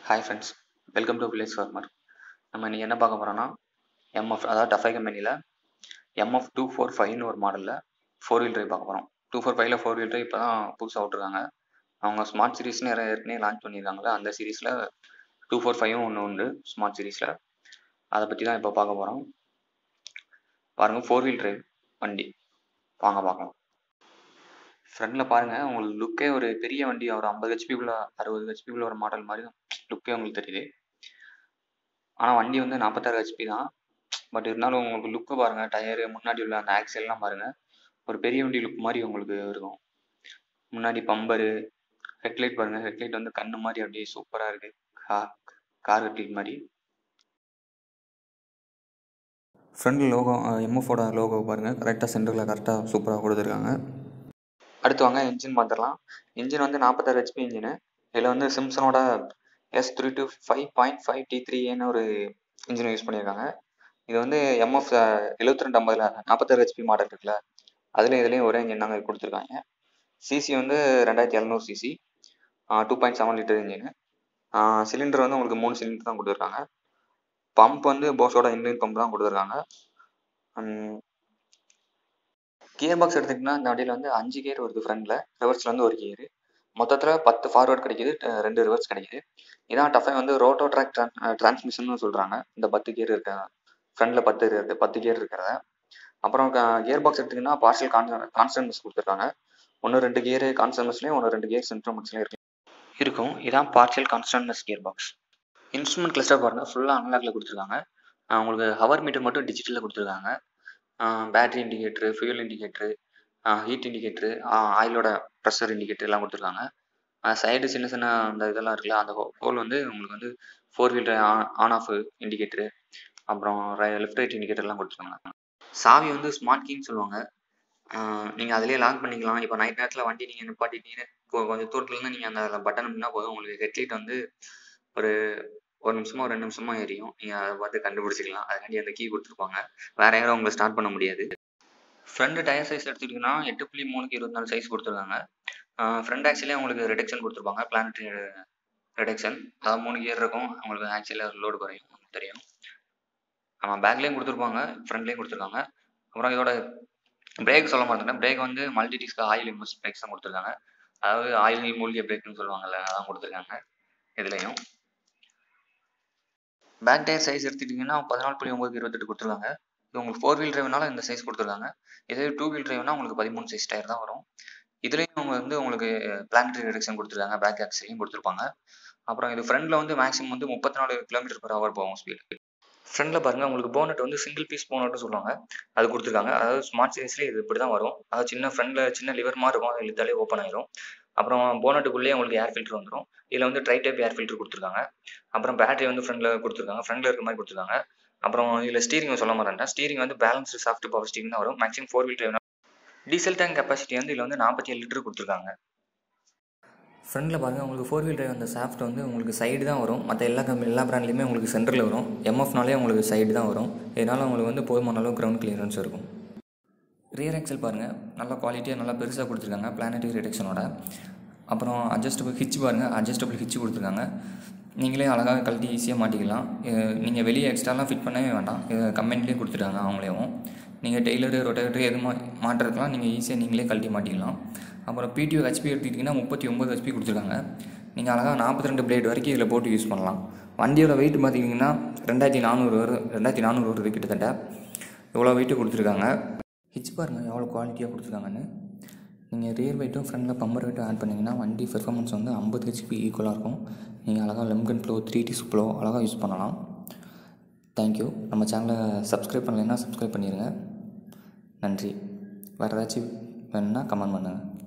hi friends welcome to village farmer நம்ம இன்றைக்கி என்ன பார்க்க போகிறோம்னா எம்எஃப் அதாவது டஃபை கம்பெனியில் எம்எஃப் டூ ஃபோர் ஃபைவ்னு ஒரு மாடலில் ஃபோர் வீல் ட்ரைவ் பார்க்க போகிறோம் டூ ஃபோர் ஃபைவ்ல ஃபோர் வீல் ட்ரைவ் இப்போ தான் புதுசாக விட்ருக்காங்க அவங்க ஸ்மார்ட் சீரீஸ்னு ஏற்கனவே லான்ச் பண்ணியிருக்காங்களே அந்த சீரீஸில் டூ ஃபோர் ஃபைவும் ஒன்று உண்டு ஸ்மார்ட் சீரீஸில் அதை பற்றி தான் இப்போ பார்க்க போகிறோம் பாருங்கள் ஃபோர் வீல் ட்ரைவ் வண்டி வாங்க பார்க்கலாம் ஃப்ரண்டில் பாருங்கள் உங்களுக்கு லுக்கே ஒரு பெரிய வண்டி ஒரு ஐம்பது ஹெச்பிக்குள்ள அறுபது ஹெச்பிக்குள்ள ஒரு மாடல் மாதிரி தான் லுக்கே உங்களுக்கு தெரியுது ஆனால் வண்டி வந்து நாற்பத்தாறு ஹெச்பி தான் பட் இருந்தாலும் உங்களுக்கு லுக்கை பாருங்கள் டயரு முன்னாடி உள்ள அந்த ஆக்சல்லாம் பாருங்கள் ஒரு பெரிய வண்டி லுக் மாதிரி உங்களுக்கு இருக்கும் முன்னாடி பம்பரு ஹெட்லைட் பாருங்கள் ஹெட்லைட் வந்து கண்ணு மாதிரி அப்படியே சூப்பராக இருக்குது கா கார் ஹெட்லைட் மாதிரி ஃப்ரண்ட் லோகோ எம்எஃபோட லோகோ பாருங்கள் கரெக்டாக சென்டரில் கரெக்டாக சூப்பராக கொடுத்துருக்காங்க அடுத்து வாங்க இன்ஜின் பார்த்துடலாம் இன்ஜின் வந்து நாற்பத்தாறு ஹெச்பி இன்ஜினு இதில் வந்து சிம்சனோட S three two five point five T த்ரீன்னு ஒரு இன்ஜின் யூஸ் பண்ணியிருக்காங்க இது வந்து எம்எஃப் எழுபத்தி ரெண்டு ஐம்பதுல நாற்பத்தாறு ஹெச்பி மாடல் இருக்குல்ல அதில் இதுலேயும் ஒரே இன்ஜின் தாங்க கொடுத்துருக்காங்க சிசி வந்து ரெண்டாயிரத்தி எழுநூறு CC two point seven litre engine cylinder வந்து உங்களுக்கு மூணு சிலிண்டர் தான் கொடுத்துருக்காங்க பம்ப் வந்து போஸோட இன்லைன் பம்ப் தான் கொடுத்துருக்காங்க கியர் பாக்ஸ் எடுத்துக்கிட்டிங்கன்னா இந்த வண்டியில் வந்து அஞ்சு கியர் வருது ஃப்ரண்டில் ரிவர்ஸில் வந்து ஒரு கியர் மொத்தத்தில் பத்து ஃபார்வர்ட் கிடைக்குது ரெண்டு ரிவர்ஸ் கிடைக்குது இதான் டஃபை வந்து ரோட்டோ ட்ராக் டிரான்ஸ்மிஷன் சொல்கிறாங்க இந்த பத்து கியர் இருக்க ஃப்ரண்டில் பத்து இருக்குது பத்து கியர் இருக்கிறத அப்புறம் கியர் பாக்ஸ் எடுத்திங்கன்னா பார்சல் கான் கான்ஸ்டன்ஸ் கொடுத்துருக்காங்க ஒன்று ரெண்டு கியர் கான்ஸ்டன்ஸ்லேயும் ஒன்று ரெண்டு கியர் சென்ட்ரமக்ஸ்லேயும் இருக்கு இருக்கும் இதான் partial constant gear box instrument cluster பாருங்கள் ஃபுல்லாக அனலாக்ல கொடுத்துருக்காங்க உங்களுக்கு ஹவர் மீட்டர் மட்டும் டிஜிட்டலில் கொடுத்துருக்காங்க battery indicator fuel indicator heat indicator ஆயிலோட ப்ரெஷர் இண்டிகேட்டர் எல்லாம் கொடுத்துருக்காங்க சைடு சின்ன சின்ன அந்த இதெல்லாம் இருக்குல்ல அந்த ஹோல் வந்து உங்களுக்கு வந்து four wheeler on off indicator அப்புறம் லெஃப்ட் ரைட் இண்டிகேட்டர்லாம் கொடுத்துருக்காங்க சாவி வந்து ஸ்மார்ட் கீன்னு சொல்லுவாங்க நீங்கள் அதிலே லாக் பண்ணிக்கலாம் இப்போ நைட் நேரத்தில் வண்டி நீங்கள் நிப்பாட்டிட்டீங்க கொஞ்சம் தூரத்துலேருந்து நீங்கள் அந்த பட்டன் அப்படின்னா போதும் உங்களுக்கு ஹெட்லைட் வந்து ஒரு ஒரு நிமிஷமோ ரெண்டு நிமிஷமோ எரியும் நீங்கள் அதை பார்த்து கண்டுபிடிச்சிக்கலாம் அதுக்காண்டி அந்த கீ கொடுத்துருப்பாங்க வேற யாரும் உங்களை ஸ்டார்ட் பண்ண முடியாது ஃப்ரண்ட் டயர் சைஸ் எடுத்துக்கிட்டிங்கன்னா எட்டு புள்ளி மூணுக்கு இருபத்தி நாலு சைஸ் கொடுத்துருக்காங்க ஃப்ரண்ட் ஆக்சிலே உங்களுக்கு ரிடக்ஷன் கொடுத்துருப்பாங்க பிளானட்ரி ரிடக்ஷன் அதாவது மூணு கியர் இருக்கும் உங்களுக்கு ஆக்சியில் லோடு குறையும் தெரியும் ஆமாம் பேக்லேயும் கொடுத்துருப்பாங்க ஃப்ரண்ட்லேயும் கொடுத்துருக்காங்க அப்புறம் இதோட பிரேக் சொல்ல மாட்டேன் பிரேக் வந்து multi disc oil immersed brakes தான் கொடுத்துருக்காங்க அதாவது ஆயில் மூலிகை பிரேக்னு சொல்லுவாங்கல்ல அதான் கொடுத்துருக்காங்க இதுலேயும் பேக் டயர் சைஸ் எடுத்துக்கிட்டிங்கன்னா பதினாலு புள்ளி ஒம்பதுக்கு இருபத்தெட்டு கொடுத்துருக்காங்க இது உங்களுக்கு ஃபோர் வீல் டிரைவ்னால இந்த சைஸ் கொடுத்துருக்காங்க இதே டூ வீல் டிரைவ்னா உங்களுக்கு பதிமூணு சைஸ் டயர் தான் வரும் இதுலேயும் அவங்க வந்து உங்களுக்கு பிளானட்ரி ரிடக்ஷன் கொடுத்துருக்காங்க பேக் ஆக்சிலையும் கொடுத்துருப்பாங்க அப்புறம் இது ஃப்ரண்டில் வந்து மேக்ஸிமம் வந்து முப்பத்தி நாலு கிலோமீட்டர் பர் ஹவர் போகும் ஸ்பீடு ஃப்ரண்டில் பாருங்கள் உங்களுக்கு போனட் வந்து சிங்கிள் பீஸ் போனட்னு சொல்லுவாங்க அது கொடுத்துருக்காங்க அதாவது ஸ்மார்ட் சீரீஸ்லேயே இது இப்படி தான் வரும் அதாவது சின்ன ஃப்ரண்டில் சின்ன லிவர் மாதிரி இருக்கும் அது இழுத்தாலே ஓப்பன் ஆயிரும் அப்புறம் போனட்டுக்குள்ளேயே உங்களுக்கு ஏர் ஃபில்டர் வந்துடும் இதில் வந்து ட்ரை டைப் ஏர் ஃபில்டர் கொடுத்துருக்காங்க அப்புறம் பேட்டரி வந்து ஃப்ரண்டில் கொடுத்துருக்காங்க ஃப்ரண்டில் இருக்க மாதிரி கொடுத்துருக்காங்க அப்புறம் இதில் ஸ்டீரிங் சொல்ல மாட்டேன் ஸ்டீரிங் வந்து பேலன்ஸ்டு சாஃப்ட் பவர் ஸ்டீரிங் தான் வரும் maximum four wheel drive diesel tank capacity வந்து இதில் வந்து நாற்பத்தி ஏழு லிட்டர் கொடுத்துருக்காங்க ஃப்ரண்டில் பாருங்கள் உங்களுக்கு ஃபோர் வீல் டிரைவ் அந்த சாஃப்ட் வந்து உங்களுக்கு சைடு தான் வரும் மற்ற எல்லா கம்பெனி எல்லா பிராண்ட்லேயுமே உங்களுக்கு சென்டரில் வரும் எம்எஃப்னாலே உங்களுக்கு சைடு தான் வரும் இதனால் உங்களுக்கு வந்து போதுமான அளவு கிரவுண்ட் கிளியரன்ஸ் இருக்கும் ரியர் எக்ஸல் பாருங்கள் நல்லா குவாலிட்டியாக நல்லா பெருசாக கொடுத்துருக்காங்க பிளானட்டரி ரிடக்ஷனோட அப்புறம் அட்ஜஸ்டபிள் ஹிச் பாருங்கள் அட்ஜஸ்டபிள் ஹிச் கொடுத்துருக்காங்க நீங்களே அழகாக கழட்டி ஈஸியாக மாட்டிக்கலாம் நீங்கள் வெளியே எக்ஸ்ட்ராலாம் ஃபிட் பண்ணவே வேண்டாம் கம்பெனிலே கொடுத்துருக்காங்க அவங்களேவும் நீங்கள் டெய்லரு ரொட்டேட்டர் எது மா மாட்டுறதுக்கெலாம் நீங்கள் ஈஸியாக நீங்களே கழட்டி மாட்டிக்கலாம் அப்புறம் பிடிஓ ஹெச்பி எடுத்துக்கிட்டிங்கன்னா முப்பத்தி ஒம்பது ஹெச்பி கொடுத்துருக்காங்க நீங்கள் அழகாக நாற்பத்தி ரெண்டு பிளேட் வரைக்கும் இதில் போட்டு யூஸ் பண்ணலாம் வண்டியோட வெயிட் பார்த்திங்கன்னா ரெண்டாயிரத்தி நானூறு வரும் ரெண்டாயிரத்தி நானூறு வருது கிட்டத்தட்ட இவ்வளோ வெயிட்டு கொடுத்துருக்காங்க ஹிச் பாருங்கள் எவ்வளோ குவாலிட்டியாக கொடுத்துருக்காங்கன்னு நீங்கள் ரியர் வெயிட்டும் ஃப்ரண்டில் பம்பர் வெயிட்டும் ஆட் பண்ணிங்கன்னா வண்டி பெர்ஃபார்மன்ஸ் வந்து ஐம்பது ஹெச்பி ஈக்குவலாக இருக்கும் நீங்கள் அழகாக Lemken plough three disc plough அழகாக யூஸ் பண்ணலாம் தேங்க்யூ நம்ம சேனலை சப்ஸ்கிரைப் பண்ணலைன்னா சப்ஸ்கிரைப் பண்ணிடுங்க நன்றி வேறு ஏதாச்சும் வேணுன்னா கமெண்ட் பண்ணுங்கள்